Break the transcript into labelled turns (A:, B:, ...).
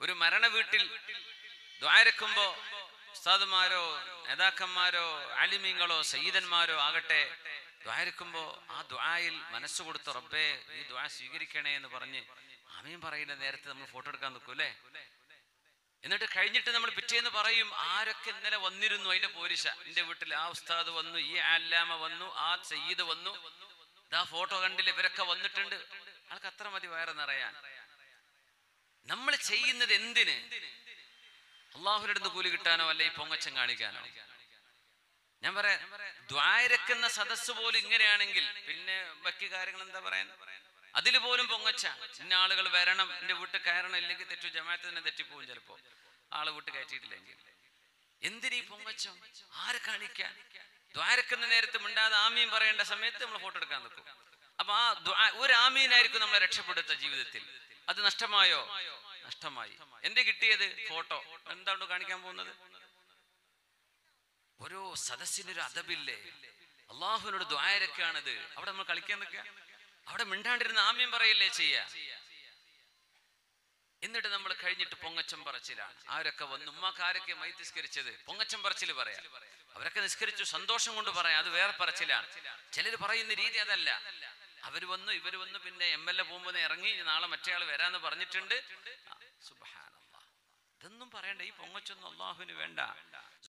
A: ഒരു മരണ വീട്ടിൽ ദ്വാരക്കുമ്പോ ഉസ്താദുമാരോ നേതാക്കന്മാരോ ആലിമീങ്ങളോ സയ്യിദന്മാരോ ആകട്ടെ ദ്വാരക്കുമ്പോ ആ ദ്വായിൽ മനസ്സ് കൊടുത്ത റബ്ബേ ഈ ദ്വാ സ്വീകരിക്കണേ എന്ന് പറഞ്ഞ് ആമീൻ പറയുന്ന നേരത്തെ നമ്മൾ ഫോട്ടോ എടുക്കാൻ നിൽക്കൂലേ എന്നിട്ട് കഴിഞ്ഞിട്ട് നമ്മൾ പിറ്റേന്ന് പറയും ആരൊക്കെ ഇന്നലെ വന്നിരുന്നു അതിന്റെ പോരിശ എന്റെ വീട്ടിൽ ആ ഉസ്താദ് വന്നു ഈ അല്ലാമ വന്നു ആ സയ്യിദ് വന്നു ഇതാ ഫോട്ടോ കണ്ടില്ല ഇവരൊക്കെ വന്നിട്ടുണ്ട് ആൾക്ക് അത്ര മതി വയറ് നിറയാൻ നമ്മൾ ചെയ്യുന്നത് എന്തിന് അള്ളാഹുരുടെ അടുത്ത് കൂലി കിട്ടാനോ അല്ലെ ഈ പൊങ്ങച്ചം കാണിക്കാനോ ഞാൻ പറയാം ദ്വാരക്കുന്ന സദസ്സ് പോലും ഇങ്ങനെയാണെങ്കിൽ പിന്നെ ബാക്കി കാര്യങ്ങൾ എന്താ പറയാൻ അതിൽ പോലും പൊങ്ങച്ച ഇന്ന ആളുകൾ വരണം എന്റെ വീട്ടിൽ കയറണം ഇല്ലെങ്കിൽ തെറ്റു ജമാഅത്ത് തന്നെ തെറ്റിപ്പോവും ചിലപ്പോ ആള് വീട്ടിൽ കയറ്റിയിട്ടില്ലെങ്കിൽ എന്തിനീ പൊങ്ങച്ചം ആരെ കാണിക്കാൻ ദ്വാരക്കുന്ന നേരത്ത് മിണ്ടാതെ ആമീൻ പറയേണ്ട സമയത്ത് നമ്മൾ ഫോട്ടോ എടുക്കാൻ നിൽക്കും അപ്പൊ ആ ദ്വാ- ഒരു ആമീനായിരിക്കും നമ്മളെ രക്ഷപ്പെടുത്ത ജീവിതത്തിൽ അത് നഷ്ടമായോ നഷ്ടമായി എന്റെ കിട്ടിയത് ഫോട്ടോ എന്താണ് കാണിക്കാൻ പോകുന്നത് ഓരോ സദസ്സിനൊരു അതബില്ലേ അള്ളാഹുവിനോട് ദ്വാരക്കാണിത് അവിടെ നമ്മൾ കളിക്കാൻ നിൽക്കുക അവിടെ മിണ്ടാണ്ടിരുന്ന ആമ്യം പറയല്ലേ ചെയ്യ എന്നിട്ട് നമ്മൾ കഴിഞ്ഞിട്ട് പൊങ്ങച്ചം പറച്ചിലാണ് ആരൊക്കെ വന്നു ഉമ്മാക്ക് ആരൊക്കെ മൈ നിസ്കരിച്ചത് പൊങ്ങച്ചം പറച്ചിൽ പറയാം അവരൊക്കെ നിസ്കരിച്ചു സന്തോഷം കൊണ്ട് പറയാം അത് വേറെ പറച്ചിലാണ് ചിലർ പറയുന്ന രീതി അതല്ല അവര് വന്നു ഇവര് വന്നു പിന്നെ എം എൽ എ പോകുമ്പോൾ ഇറങ്ങി ഇനി നാളെ മറ്റേ ആൾ വരാന്ന് പറഞ്ഞിട്ടുണ്ട് ആ, സുബ്ഹാനല്ലാഹ്. ഇതൊന്നും പറയണ്ട ഈ പൊങ്ങച്ചൊന്നും അള്ളാഹുവിന് വേണ്ട